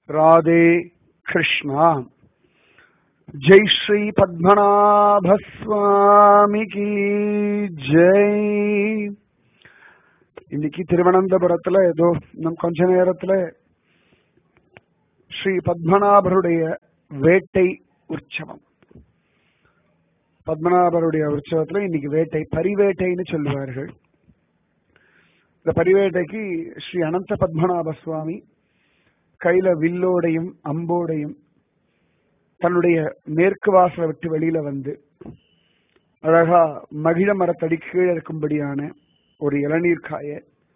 ராதே கிருஷ்ணா ஜெய் ஸ்ரீ பத்மநாப சுவாமிக்கு ஜெய் இன்னைக்கு திருவனந்தபுரத்துல ஏதோ இன்னும் கொஞ்ச நேரத்துல ஸ்ரீ பத்மநாபருடைய வேட்டை உற்சவம் பத்மநாபருடைய உற்சவத்துல இன்னைக்கு வேட்டை பரிவேட்டைன்னு சொல்லுவார்கள் இந்த பரிவேட்டைக்கு ஸ்ரீ அனந்த பத்மநாப சுவாமி கையில வில்லோடையும் அம்போடையும் தன்னுடைய மேற்கு வாசலை விட்டு வெளியில வந்து அழகா மகிழ மரத்தடி கீழே இருக்கும்படியான ஒரு இளநீர் காய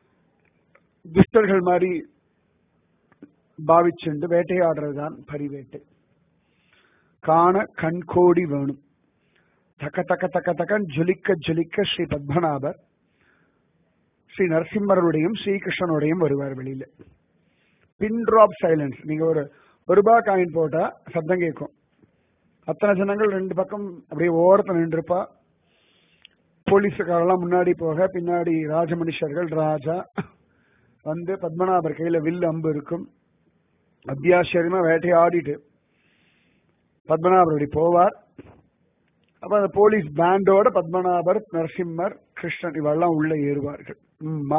துஷ்டர்கள் மாதிரி பாவிச்சுண்டு வேட்டையாடுறதுதான் பரிவேட்டை காண கண்கோடி வேணும் தக்க தக்க தக்க தக்கன் ஜொலிக்க ஜொலிக்க ஸ்ரீ பத்மநாபர் ஸ்ரீ நரசிம்மருடையும் ஸ்ரீகிருஷ்ணனுடையும் வருவார் வெளியில பின் டிராப் சைலன்ஸ் நீங்க ஒரு ஒரு ரூபாய் காயின் போட்டா சத்தம் கேட்கும் அத்தனை ஜனங்கள் ரெண்டு பக்கம் அப்படியே ஓரத்தில் நின்றுப்பா போலீஸுக்காரெல்லாம் முன்னாடி போக பின்னாடி ராஜமனுஷர்கள் ராஜா வந்து பத்மநாபர் கையில வில் அம்பு இருக்கும் அத்தியாச்சரியமா வேட்டையாடிட்டு பத்மநாபர் அப்படி போவார் அப்ப அந்த போலீஸ் பேண்டோட பத்மநாபர் நரசிம்மர் கிருஷ்ணன் இவெல்லாம் உள்ள ஏறுவார்கள் உம்மா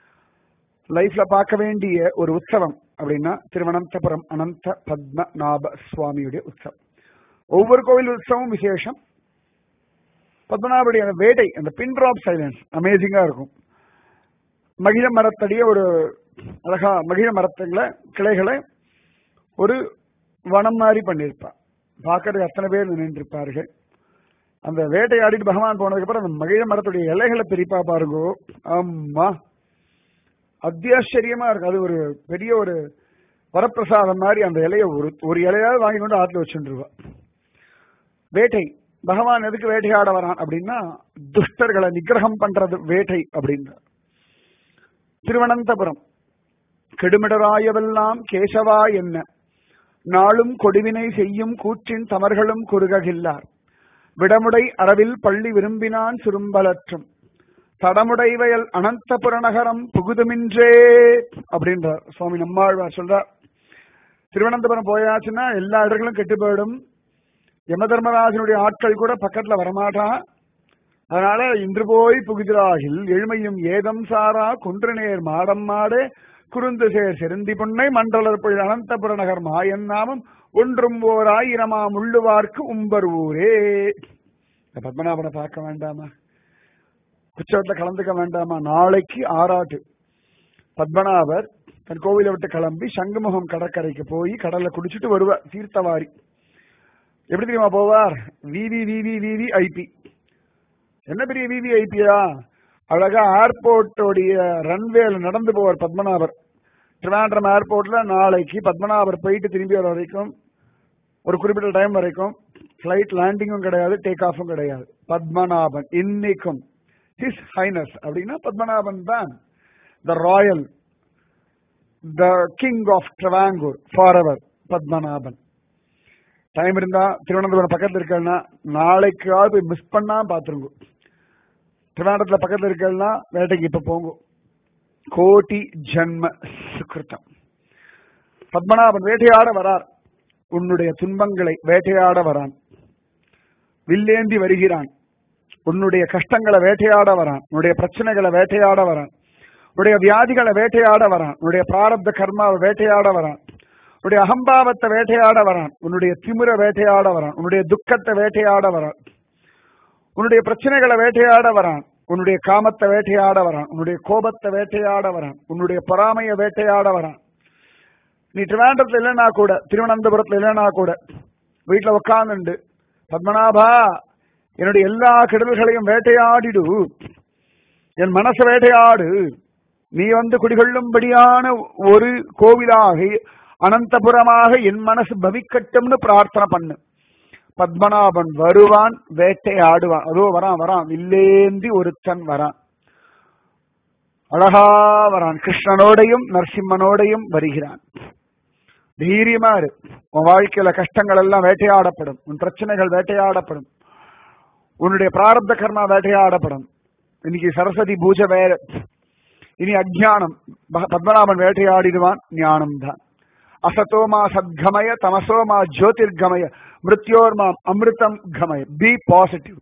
லைஃப்ல பார்க்க வேண்டிய ஒரு உற்சவம் அப்படின்னா திருவனந்தபுரம் அனந்த பத்மநாப சுவாமியுடைய உற்சவம் ஒவ்வொரு கோவில் உற்சவம் விசேஷம் பத்மநாபுடைய அந்த வேட்டை அந்த பின் டிராப் சைலன்ஸ் அமேசிங்கா இருக்கும் மகிழ மரத்தடிய ஒரு அழகா மகிழ மரத்துங்களை கிளைகளை ஒரு வனம் மாதிரி பண்ணியிருப்பா பார்க்கறதுக்கு அத்தனை பேர் நின்றிருப்பார்கள் அந்த வேட்டையாடிட்டு பகவான் போனதுக்கு அப்புறம் அந்த மகிழ மரத்துடைய இலைகளை பிரிப்பா பாருங்கோ ஆமா அத்தியாச்சரியமா இருக்கு அது ஒரு பெரிய ஒரு வரப்பிரசாதம் மாதிரி அந்த இலைய ஒரு ஒரு இலையாவது வாங்கி கொண்டு ஆத்துல வச்சுருவா வேட்டை பகவான் எதுக்கு வேட்டையாட வரான் அப்படின்னா துஷ்டர்களை நிகிரகம் பண்றது வேட்டை அப்படின்ற திருவனந்தபுரம் கெடுமிடராயவெல்லாம் கேசவா என்ன நாளும் கொடுவினை செய்யும் கூற்றின் தமர்களும் குறுககில்லார் விடமுடை அறவில் பள்ளி விரும்பினான் சுரும்பலற்றும் தடமுடைவயல் அனந்தபுர நகரம் புகுதுமின்றே அப்படின்றார் சுவாமி நம்மாழ்வார் சொல்றார் திருவனந்தபுரம் போயாச்சுன்னா எல்லா இடங்களும் கெட்டு போயிடும் யம தர்மராஜனுடைய ஆட்கள் கூட பக்கத்துல வரமாட்டான் அதனால இன்று போய் புகுதிராகில் எழுமையும் ஏதம் சாரா குன்று நேர் மாடம் மாடு குறுந்து சேர் செருந்தி புன்னை மண்டலர் பொழில் அனந்தபுர நகர் மாயன் நாமம் ஒன்றும் ஓர் ஆயிரமாம் உள்ளுவார்க்கு உம்பர் ஊரே பத்மநாபனை பார்க்க வேண்டாமா உற்சவத்துல கலந்துக்க வேண்டாமா நாளைக்கு ஆறாட்டு பத்மநாபர் தன் கோவிலை விட்டு கிளம்பி சங்குமுகம் கடற்கரைக்கு போய் கடல்ல குடிச்சிட்டு வருவார் தீர்த்தவாரி எப்படி தெரியுமா போவார் விவி விவி விவி ஐபி என்ன பெரிய விவி ஐபியா அழகா ஏர்போர்ட்டோடைய ரன்வேல நடந்து போவார் பத்மநாபர் திருவாண்டம் ஏர்போர்ட்ல நாளைக்கு பத்மநாபர் போயிட்டு திரும்பி வர வரைக்கும் ஒரு குறிப்பிட்ட டைம் வரைக்கும் பிளைட் லேண்டிங்கும் கிடையாது டேக் ஆஃபும் கிடையாது பத்மநாபன் இன்னைக்கும் ஹிஸ் ஹைனஸ் அப்படின்னா பத்மநாபன் தான் the royal the king of Travancore for ever Padmanabhan time இருந்தா திருவனந்தபுரம் பக்கத்துல இருக்கா நாளைக்காவது போய் மிஸ் பண்ணா பாத்துருங்க திருவனந்தபுரத்துல பக்கத்துல இருக்கா வேட்டைக்கு இப்ப போங்க கோட்டி ஜன்ம சுகிருத்தம் பத்மநாபன் வேட்டையாட வரார் உன்னுடைய துன்பங்களை வேட்டையாட வரான் வில்லேந்தி வருகிறான் உன்னுடைய கஷ்டங்களை வேட்டையாட வரான் உன்னுடைய பிரச்சனைகளை வேட்டையாட வரான் உன்னுடைய வியாதிகளை வேட்டையாட வரான் உன்னுடைய பிராரப்த கர்மாவை வேட்டையாட வரான் உன்னுடைய அகம்பாவத்தை வேட்டையாட வரான் உன்னுடைய திமிர வேட்டையாட வரான் உன்னுடைய துக்கத்தை வேட்டையாட வரான் உன்னுடைய பிரச்சனைகளை வேட்டையாட வரான் உன்னுடைய காமத்தை வேட்டையாட வரான் உன்னுடைய கோபத்தை வேட்டையாட வரான் உன்னுடைய பொறாமையை வேட்டையாட வரான் நீ திருவனந்தபுரத்துல இல்லைன்னா கூட திருவனந்தபுரத்துல இல்லைன்னா கூட வீட்டுல உட்காந்துண்டு பத்மநாபா என்னுடைய எல்லா கெடுதல்களையும் வேட்டையாடிடு என் மனசை வேட்டையாடு நீ வந்து குடிகொள்ளும்படியான ஒரு கோவிலாக அனந்தபுரமாக என் மனசு பவிக்கட்டும்னு பிரார்த்தனை பண்ணு பத்மநாபன் வருவான் வேட்டையாடுவான் அதோ வரான் வரான் வில்லேந்தி ஒருத்தன் வரான் அழகா வரான் கிருஷ்ணனோடையும் நரசிம்மனோடையும் வருகிறான் தைரியமா இரு உன் வாழ்க்கையில கஷ்டங்கள் எல்லாம் வேட்டையாடப்படும் உன் பிரச்சனைகள் வேட்டையாடப்படும் உன்னுடைய பிராரப்த கர்மா வேட்டையாடப்படும் இன்னைக்கு சரஸ்வதி பூஜை வேற இனி அஜ்ஞானம் ப- பத்மநாபன் வேட்டையாடிடுவான் ஞானம் தான் அசதோமா சத்கமய தமசோமா ஜோதிர்கமய மிருத்யோர்மாம் அமிர்தம் கமய பி பாசிட்டிவ்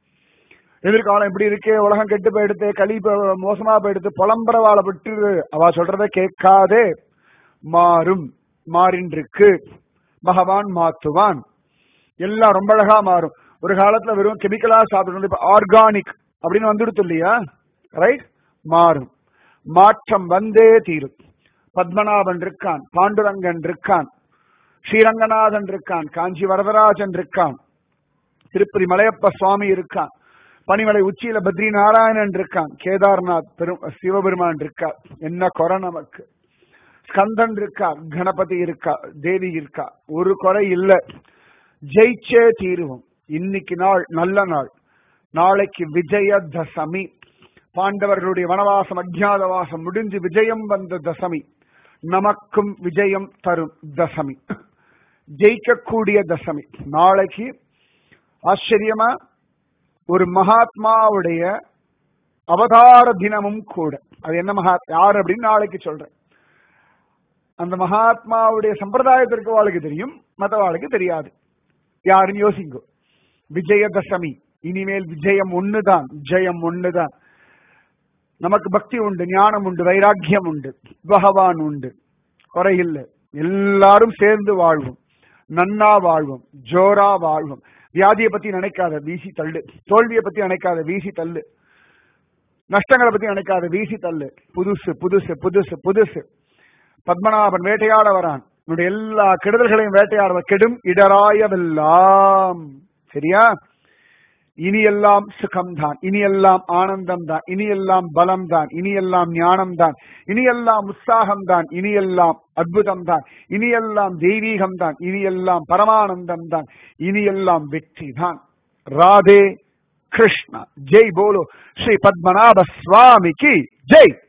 எதிர்காலம் இப்படி இருக்கே உலகம் கெட்டு போயிடுத்து களி ப- மோசமா போயிடுத்து புலம்பரவாள விட்டு அவ சொல்றத கேட்காதே மாறும் மாறின்றிருக்கு பகவான் மாத்துவான் எல்லாம் ரொம்ப அழகா மாறும் ஒரு காலத்துல வெறும் கெமிக்கலா சாப்பிடணும் இப்ப ஆர்கானிக் அப்படின்னு வந்துடுத்து இல்லையா ரைட் மாறும் மாற்றம் வந்தே தீரும் பத்மநாபன் இருக்கான் பாண்டுரங்கன் இருக்கான் ஸ்ரீரங்கநாதன் இருக்கான் காஞ்சி வரதராஜன் இருக்கான் திருப்பதி மலையப்ப சுவாமி இருக்கான் பனிமலை உச்சியில பத்ரி நாராயணன் இருக்கான் கேதார்நாத் பெரும் சிவபெருமான் இருக்கா என்ன குறை நமக்கு ஸ்கந்தன் இருக்கா கணபதி இருக்கா தேவி இருக்கா ஒரு குறை இல்ல ஜெயிச்சே தீருவோம் இன்னைக்கு நாள் நல்ல நாள் நாளைக்கு விஜய தசமி பாண்டவர்களுடைய வனவாசம் அஜ்ஞாதவாசம் முடிஞ்சு விஜயம் வந்த தசமி நமக்கும் விஜயம் தரும் தசமி ஜெயிக்கக்கூடிய தசமி நாளைக்கு ஆச்சரியமா ஒரு மகாத்மாவுடைய அவதார தினமும் கூட அது என்ன மகா யார் அப்படின்னு நாளைக்கு சொல்றேன் அந்த மகாத்மாவுடைய சம்பிரதாயத்திற்கு வாழ்க்கை தெரியும் மற்றவாளுக்கு தெரியாது யாருன்னு யோசிங்கோ விஜயதசமி இனிமேல் விஜயம் ஒண்ணுதான் ஜெயம் ஒண்ணுதான் நமக்கு பக்தி உண்டு ஞானம் உண்டு வைராக்கியம் உண்டு பகவான் உண்டு குறையில்லை எல்லாரும் சேர்ந்து வாழ்வோம் நன்னா வாழ்வோம் ஜோரா வாழ்வோம் வியாதியை பத்தி நினைக்காத வீசி தள்ளு தோல்வியை பத்தி நினைக்காத வீசி தள்ளு நஷ்டங்களை பத்தி நினைக்காத வீசி தள்ளு புதுசு புதுசு புதுசு புதுசு பத்மநாபன் வேட்டையாட வரான் உன்னுடைய எல்லா கெடுதல்களையும் வேட்டையாட கெடும் இடராயவெல்லாம் சரியா இனி எல்லாம் சுகம்தான் இனி எல்லாம் ஆனந்தம் தான் இனி எல்லாம் பலம் தான் இனி எல்லாம் ஞானம் தான் இனி எல்லாம் உற்சாகம் தான் இனி எல்லாம் அற்புதம் தான் இனி எல்லாம் தெய்வீகம் தான் இனி எல்லாம் பரமானந்தம் தான் இனி எல்லாம் வெற்றி தான் ராதே கிருஷ்ணா ஜெய் போலோ ஸ்ரீ பத்மநாப சுவாமிக்கு ஜெய்